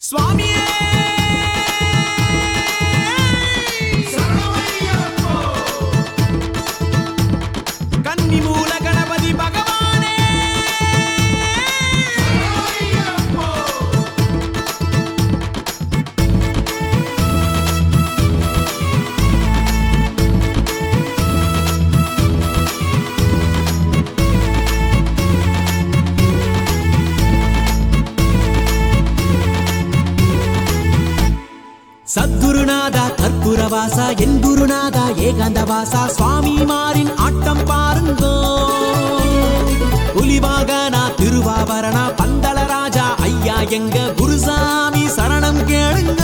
சுவாமியே கன்னி மூல கணபதி பகவானே சத்குருநாதா கற்பூரவாசா என் குருநாதா ஏகாந்தவாசா சுவாமிமாரின் ஆட்டம் பாருங்கோ புலிவாகனா திருவாபரணா பந்தள ராஜா ஐயா எங்க குருசாமி சரணம் கேளுங்க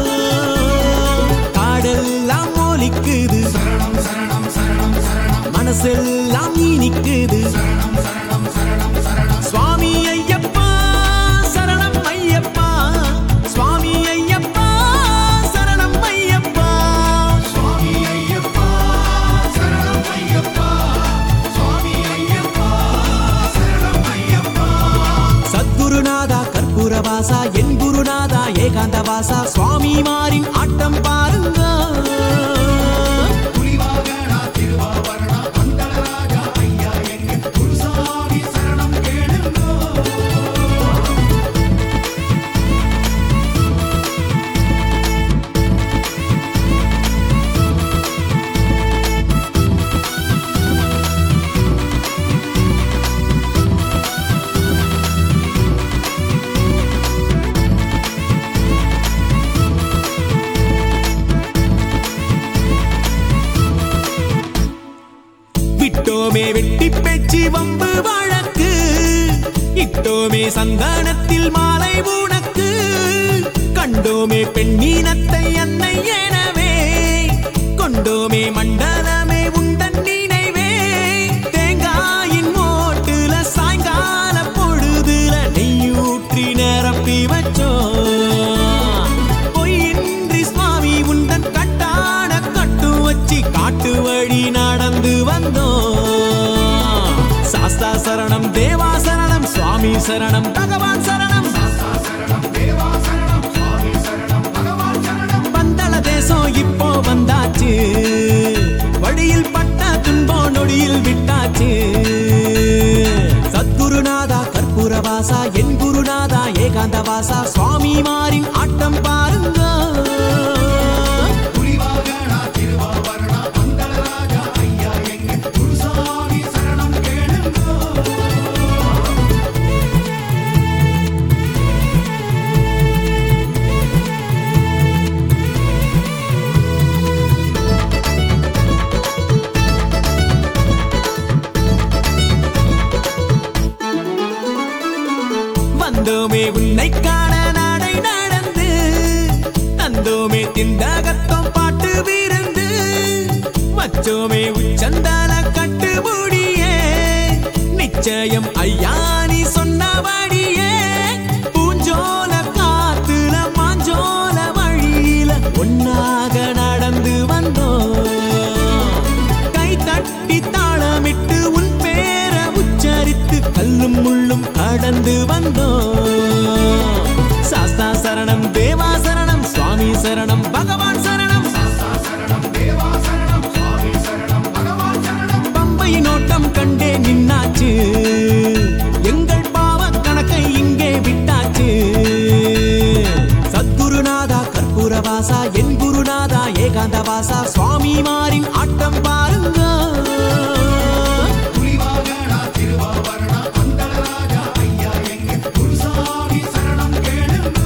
காடெல்லாம் ஒலிக்குது மனசெல்லாம் இனிக்குது சுவாமி ஐயப்பா சரணம் ஐயப்பா சுவாமி ஐயப்பா சரணம் ஐயப்பா சுவாமி ஐயப்பா சரணம் ஐயப்பா சுவாமி ஐயப்பா சரணம் ஐயப்பா சத்குருநாதா கற்பூரவாசா என் குருநாதா ஏகாந்தவாசா சுவாமிமாரின் ஆட்டம் பாருங்க புலிவாகனா திருவாபரணா பந்தள ராஜா ஐயா எங்க குருசாமி சரணம் கேளுங்கோ விட்டோமே வெட்டி பேச்சு வம்பு வழக்கு இட்டோமே சந்தானத்தில் மாலை உனக்கு கண்டோமே பெண்ணீனத்தை அன்னை எனவே கொண்டோமே மண்டலமே உண்டன் நினைவே தேங்காயின் மோட்டுல சாயங்கால பொழுதுல நெய்யூற்றி நிரப்பி வச்சோம் பொய்யின்றி சுவாமி உண்டன் கட்டாட கட்டு வச்சு காட்டு வழி நடந்து வந்தோம் சாஸ்தா சரணம் தேவா சரணம் சுவாமி சரணம் பகவான் சரணம் சரணம் தேவா சரணம் சுவாமி சரணம் பகவான் சரணம் பந்தள தேசம் இப்போ வந்தாச்சு வழியில் பட்ட துன்பம் நொடியில் விட்டாச்சு சத்குருநாதா கற்பூரவாசா என் குருநாதா ஏகாந்தவாசா சுவாமிமாரின் ஆட்டம் பாருங்க புலிவாகனா திருவாபரணா பந்தள ராஜா ஐயா எங்க குருசாமி சரணம் கேளுங்கோ வந்தோமே உன்னை காண நாடை நடந்து தந்தோமே திண்டகத்தம் பாட்டு விருந்து வச்சோமே உச்சந்தால கட்டுமுடியே நிச்சயம் ஐயா நீ சொன்னபடியே பூஞ்சோல காத்துல மாஞ்சோல வழியில ஒன்னாக நடந்து வந்தோம் கை தட்டி தாளமிட்டு உன் பேர உச்சரித்து கல்லும் முள்ளும் கடந்து வந்தோம் சாஸ்தா சரணம் தேவா சரணம் சுவாமி சரணம் பகவான் சரணம் சரணம் தேவா சரணம் சுவாமி சரணம் பகவான் சரணம் பம்பை நோட்டம் கண்டே நின்னாச்சு எங்கள் பாவ கணக்கை இங்கே விட்டாச்சு சத்குருநாதா கற்பூரவாசா என் குருநாதா ஏகாந்தவாசா சுவாமிமாரின் ஆட்டம் பாருங்க புலிவாகனா திருவாபரணா பந்தள ராஜா ஐயா எங்க குருசாமி சரணம் கேளுங்கோ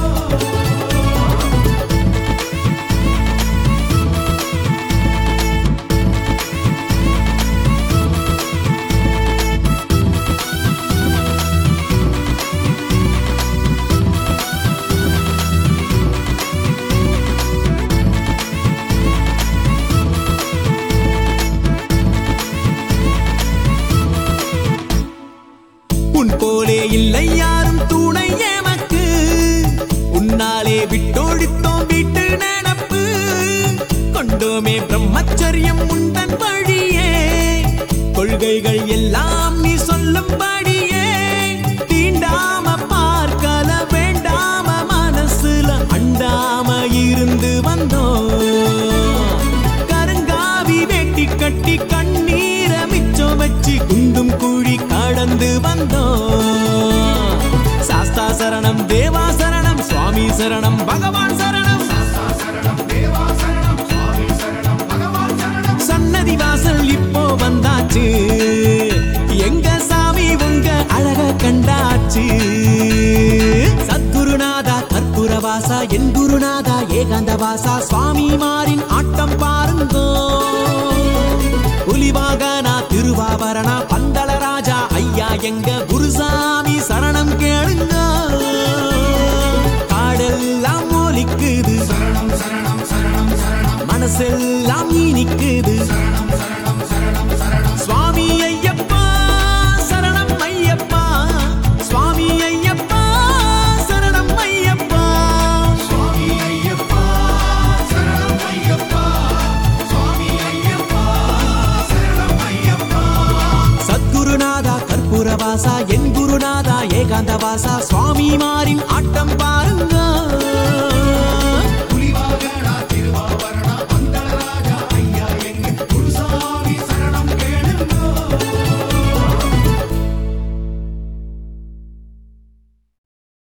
உன் போலே இல்லை யாரும் துணை எமக்கு உன்னாலே விட்டோடித்தோம் வீட்டு நினப்பு கொண்டோமே பிரம்மச்சரியம் உந்தன் வழியே கொள்கைகள் எல்லாம் நீ சொல்லும்படியே தீண்டாம பார்க்கல வேண்டாம மனசுல வாசா என் குருநாதா ஏகாந்த வாசா சுவாமிமாரின் ஆட்டம் பாருங்கோ புலிவாகனா திருவாபரணா பந்தள ராஜா ஐயா எங்க குருசாமி சரணம் கேளுங்க காடெல்லாம் ஒலிக்குது சரணம் சரணம் சரணம் சரணம் மனசெல்லாம் இனிக்குது சுவாமி ஐயப்பா சரணம் ஐயப்பா சுவாமி ஐயப்பா சரணம் ஐயப்பா சுவாமி ஐயப்பா சரணம் ஐயப்பா சுவாமி ஐயப்பா சரணம் ஐயப்பா சத்குருநாதா கற்பூரவாசா என் குருநாதா ஏகாந்த வாசா சுவாமிமாரின் ஆட்டம்